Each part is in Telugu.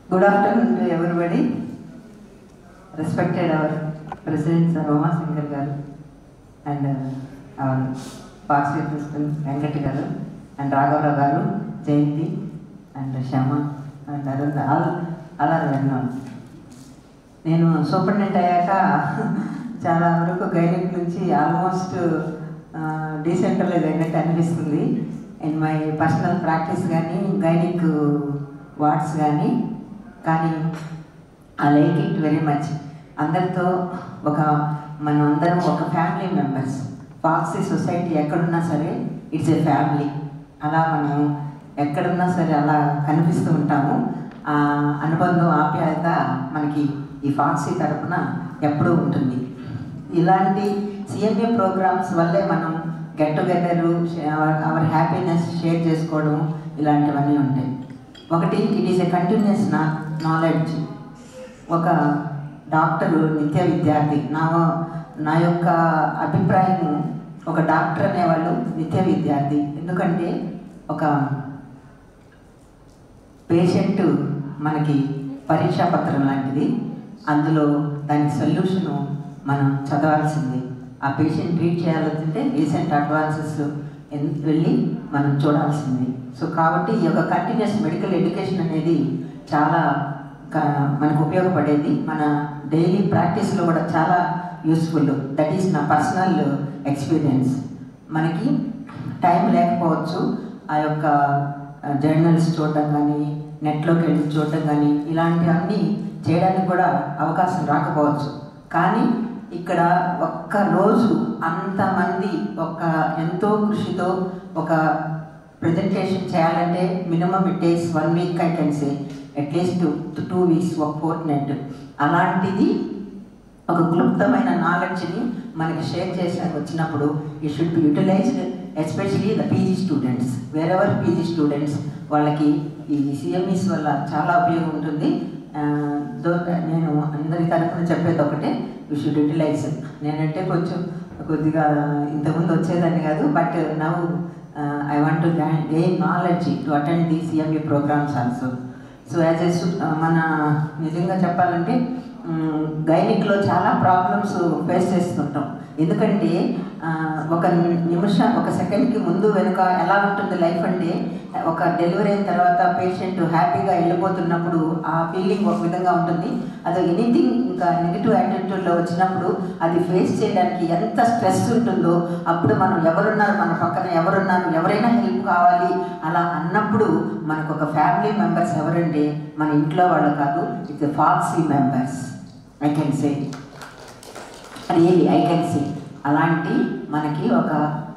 Good afternoon to everybody. Respected our President Sir Roma Shankar garu and uh, our Parsi President Venkati garu and Raghavra garu, Jayanti and Shama and Arun, all, all are well known. నేను సూపరింటెండెంట్ అయ్యాక చాలా వరకు గైనిక్ నుంచి ఆల్మోస్ట్ డీసెంట్రలైజ్ అయినట్టు అనిపిస్తుంది ఇన్ మై పర్సనల్ ప్రాక్టీస్ కానీ గైనిక్ వార్డ్స్ కానీ కానీ I like it very much అందరితో ఒక మనం అందరం ఒక ఫ్యామిలీ మెంబర్స్ ఫాక్సీ సొసైటీ ఎక్కడున్నా సరే ఇట్స్ ఏ ఫ్యామిలీ అలా మనం ఎక్కడున్నా సరే అలా కనిపిస్తూ ఉంటాము ఆ అనుబంధం ఆప్యాయత మనకి ఈ ఫాక్సీ తరపున ఎప్పుడూ ఉంటుంది ఇలాంటి సిఎంఏ ప్రోగ్రామ్స్ వల్లే మనం get together our happiness share చేసుకోవడం ఇలాంటివన్నీ ఉంటాయి ఒకటి ఇట్ ఈస్ ఎ కంటిన్యూస్ నా నాలెడ్జ్ ఒక డాక్టరు నిత్య విద్యార్థి నా నా యొక్క అభిప్రాయము ఒక డాక్టర్ అనేవాళ్ళు నిత్య విద్యార్థి ఎందుకంటే ఒక పేషెంట్ మనకి పరీక్షా పత్రం లాంటిది అందులో దాని సొల్యూషను మనం చదవాల్సింది ఆ పేషెంట్ ట్రీట్ చేయాలంటే రీసెంట్ అడ్వాన్సెస్ వెళ్ళి మనం చూడాల్సింది సో కాబట్టి ఈ యొక్క కంటిన్యూస్ మెడికల్ ఎడ్యుకేషన్ అనేది చాలా క- మనకు ఉపయోగపడేది మన డైలీ ప్రాక్టీస్లో కూడా చాలా యూస్ఫుల్ దట్ ఈస్ నా పర్సనల్ ఎక్స్పీరియన్స్ మనకి టైం లేకపోవచ్చు ఆ యొక్క జర్నల్స్ చూడటం కానీ నెట్లోకి వెళ్ళి చూడటం కానీ ఇలాంటివన్నీ చేయడానికి కూడా అవకాశం రాకపోవచ్చు కానీ ఇక్కడ ఒక్క రోజు అంతమంది ఒక ఎంతో కృషితో ఒక ప్రజెంటేషన్ చేయాలంటే minimum it takes one week I can say at least two weeks ఒక ఫోర్త్ నెట్ అలాంటిది ఒక క్లుప్తమైన నాలెడ్జ్ని మనకి షేర్ చేసాక వచ్చినప్పుడు ఈ should be utilised especially the PG students wherever PG students వాళ్ళకి ఈ సిఎంఈస్ వల్ల చాలా ఉపయోగం ఉంటుంది ఆ, దో- నేను అందరి తరఫున చెప్పేది ఒకటే యూ షుడ్ యూటిలైజ్ నేనంటే కొంచెం కొద్దిగా ఇంతకుముందు వచ్చేదాన్ని కాదు but now I want to gain knowledge to attend the CME programmes also so as a మన నిజంగా చెప్పాలంటే గైనిక్లో చాలా ప్రాబ్లమ్స్ ఫేస్ చేస్తుంటాం ఎందుకంటే ఆ, ఒక నిమిషం ఒక సెకండ్కి ముందు వెనుక ఎలా ఉంటుంది లైఫ్ అంటే ఒక డెలివరీ అయిన తర్వాత పేషెంట్ హ్యాపీగా వెళ్ళిపోతున్నప్పుడు ఆ ఫీలింగ్ ఒక విధంగా ఉంటుంది అది ఎనీథింగ్ ఇంకా నెగిటివ్ యాటిట్యూడ్లో వచ్చినప్పుడు అది ఫేస్ చేయడానికి ఎంత స్ట్రెస్ ఉంటుందో అప్పుడు మనం ఎవరున్నారు మన పక్కన ఎవరున్నారు ఎవరైనా హెల్ప్ కావాలి అలా అన్నప్పుడు మనకు ఒక ఫ్యామిలీ మెంబర్స్ ఎవరంటే మన ఇంట్లో వాళ్ళు కాదు it's foxy members I can say really I can say అలాంటి మనకి ఒక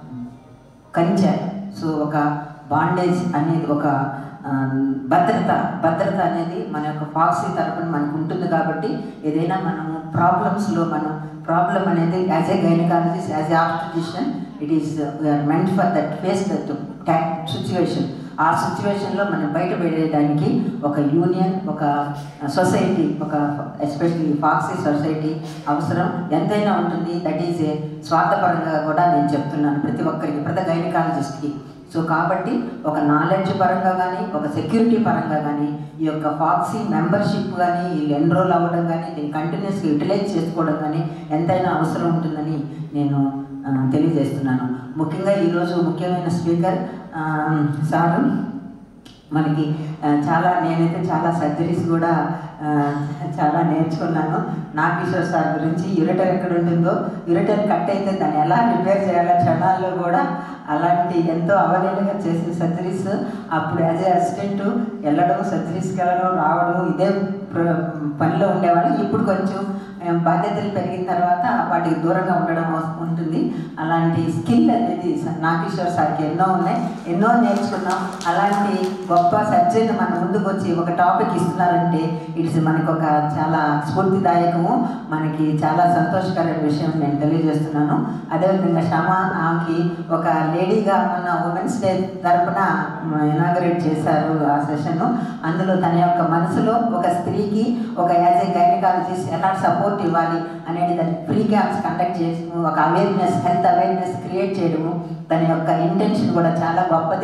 కంచె సో ఒక బాండేజ్ అనేది ఒక ఆ, భద్రత భద్రత అనేది మన యొక్క ఫాక్సీ తరపున మనకు ఉంటుంది కాబట్టి ఏదైనా మనము ప్రాబ్లమ్స్లో మనం ప్రాబ్లం అనేది as a gynaecologist as a obstetrician it is we are meant for that face that situation ఆ సిచ్యువేషన్లో మనం బయటపడేయడానికి ఒక యూనియన్ ఒక సొసైటీ ఒక ఎస్పెషల్లీ ఫాక్సీ సొసైటీ అవసరం ఎంతైనా ఉంటుంది దట్ ఈజ్ ఏ స్వార్థపరంగా కూడా నేను చెప్తున్నాను ప్రతి ఒక్కరికి ప్రతి గైనకాలజిస్ట్కి సో కాబట్టి ఒక నాలెడ్జ్ పరంగా కానీ ఒక సెక్యూరిటీ పరంగా కానీ ఈ యొక్క ఫాక్సీ మెంబర్షిప్ కానీ వీళ్ళు ఎన్రోల్ అవ్వడం కానీ దీన్ని కంటిన్యూస్గా యూటిలైజ్ చేసుకోవడం కానీ ఎంతైనా అవసరం ఉంటుందని నేను ఆ, తెలియజేస్తున్నాను ముఖ్యంగా ఈరోజు ముఖ్యమైన స్పీకర్ ఆ, సారు మనకి ఆ, చాలా నేనైతే చాలా సర్జరీస్ కూడా ఆ, చాలా నేర్చుకున్నాను నాగేశ్వర్ సార్ గురించి యురేటర్ ఎక్కడ ఉంటుందో యురేటర్ కట్ అయితే దాన్ని ఎలా రిపేర్ చేయాలో క్షణాల్లో కూడా అలాంటి ఎంతో అవలీలగా చేసిన సర్జరీస్ అప్పుడు యాజ్ ఏ అసిస్టెంట్ వెళ్ళడం సర్జరీస్కి వెళ్ళడం రావడం ఇదే ప్ర- పనిలో ఉండేవాళ్ళు ఇప్పుడు కొంచెం ఆ, బాధ్యతలు పెరిగిన తర్వాత వాటికి దూరంగా ఉండడం అవసరం ఉంటుంది అలాంటి స్కిల్ అనేది స- నాగేశ్వర్ సార్కి ఎన్నో ఉన్నాయి ఎన్నో నేర్చుకున్నాం అలాంటి గొప్ప సర్జన్ మన ముందుకు వచ్చి ఒక టాపిక్ ఇస్తున్నారంటే ఇట్స్ మనకు ఒక చాలా స్ఫూర్తిదాయకము మనకి చాలా సంతోషకరమైన విషయం నేను తెలియజేస్తున్నాను అదేవిధంగా శ్రమ ఆమెకి ఒక లేడీగా మన ఉమెన్స్ డే తరపున ఇనాగరేట్ చేశారు ఆ సెషన్ అందులో తన యొక్క మనసులో ఒక స్త్రీకి ఒక యాజ్ ఏ గైనకాలజిస్ట్ ఎలా సపోర్ట్ ఇవ్వాలి అనేది దాన్ని ఫ్రీ క్యాంప్స్ కండక్ట్ చేసి ఒక అవేర్నెస్ హెల్త్ అవేర్నెస్ క్రియేట్ చేయడము తన యొక్క ఇంటెన్షన్ కూడా చాలా గొప్పది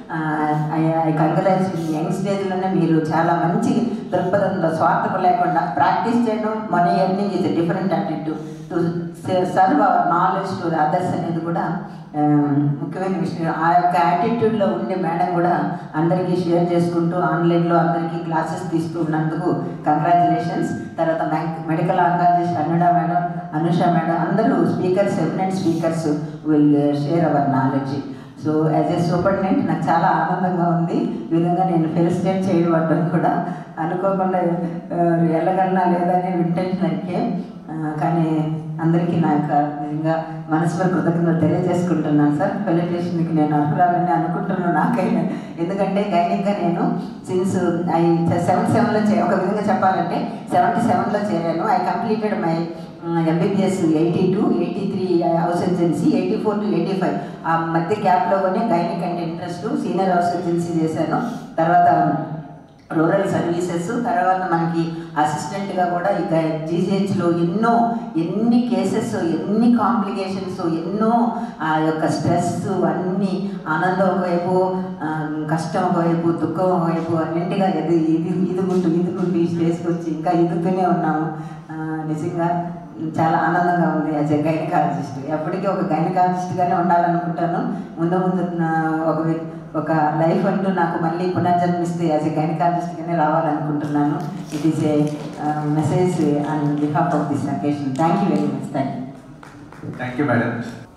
ఐ కంగ్రాట్స్ యంగ్ స్టేజ్లోనే మీరు చాలా మంచి దృక్పథంతో స్వార్థం లేకుండా ప్రాక్టీస్ చేయడం money earning is different attitude to serve our knowledge to others అనేది కూడా ఆ, ముఖ్యమైన విషయం ఆ యొక్క యాటిట్యూడ్లో ఉండే మేడం కూడా అందరికీ షేర్ చేసుకుంటూ ఆన్లైన్లో అందరికీ క్లాసెస్ తీస్తూ ఉన్నందుకు కంగ్రాచులేషన్స్ తర్వాత మెడికల్ ఆంకాలజిస్ట్ అన్నుడ మేడం అనుష మేడం అందరూ speakers eminent speakers will share our knowledge so as a superintendent నాకు చాలా ఆనందంగా ఉంది ఈ విధంగా నేను ఫెలిసిటేట్ చేయబడ్డం కూడా అనుకోకుండా ఆ, వెళ్ళగలనా లేదనే ఇంటెన్షన్ అయితే కానీ అందరికీ నా యొక్క నిజంగా మనస్ఫూర్తి కృతజ్ఞతలు తెలియజేసుకుంటున్నాను సార్ ఫెలిటేషన్కి నేను అర్హురాలని అనుకుంటున్నాను నాకైనా ఎందుకంటే గైనిక్గా నేను సిన్స్ ఐ సెవెన్ సెవెన్లో చే ఒక విధంగా చెప్పాలంటే సెవెంటీ సెవెన్లో చేరాను I completed my MBBS eighty two eighty three house agency eighty four to eighty five ఆ మధ్య గ్యాప్లోనే గైనిక్ అంటే ఇంట్రెస్ట్ సీనియర్ హౌస్ ఏజెన్సీ చేశాను తర్వాత రూరల్ సర్వీసెస్ తర్వాత మనకి అసిస్టెంట్గా కూడా ఇక జీజీహెచ్లో ఎన్నో ఎన్ని కేసెస్ ఎన్ని కాంప్లికేషన్స్ ఎన్నో ఆ యొక్క స్ట్రెస్ అన్ని ఆనందం ఒకవైపు ఆ, కష్టం ఒకవైపు దుఃఖం ఒకవైపు అన్నింటిగా ఇది ఇది ఇదుకుంటూ ఇదుకుంటూ ఈ స్టేజ్కి వచ్చి ఇంకా ఇదుతూనే ఉన్నాము ఆ, నిజంగా చాలా ఆనందంగా ఉంది యాజ్ ఎ గైనకాలజిస్ట్ ఎప్పటికీ ఒక గైనకాలజిస్ట్గానే ఉండాలనుకుంటాను ముందు ముందు నా ఒక వ్య- ఒక లైఫ్ అంటూ నాకు మళ్ళీ పునర్జన్మిస్తే యాజ్ ఎ గైనకాలజిస్ట్గానే రావాలనుకుంటున్నాను it is a message on behalf of this occasion thank you very much thank you thank you madam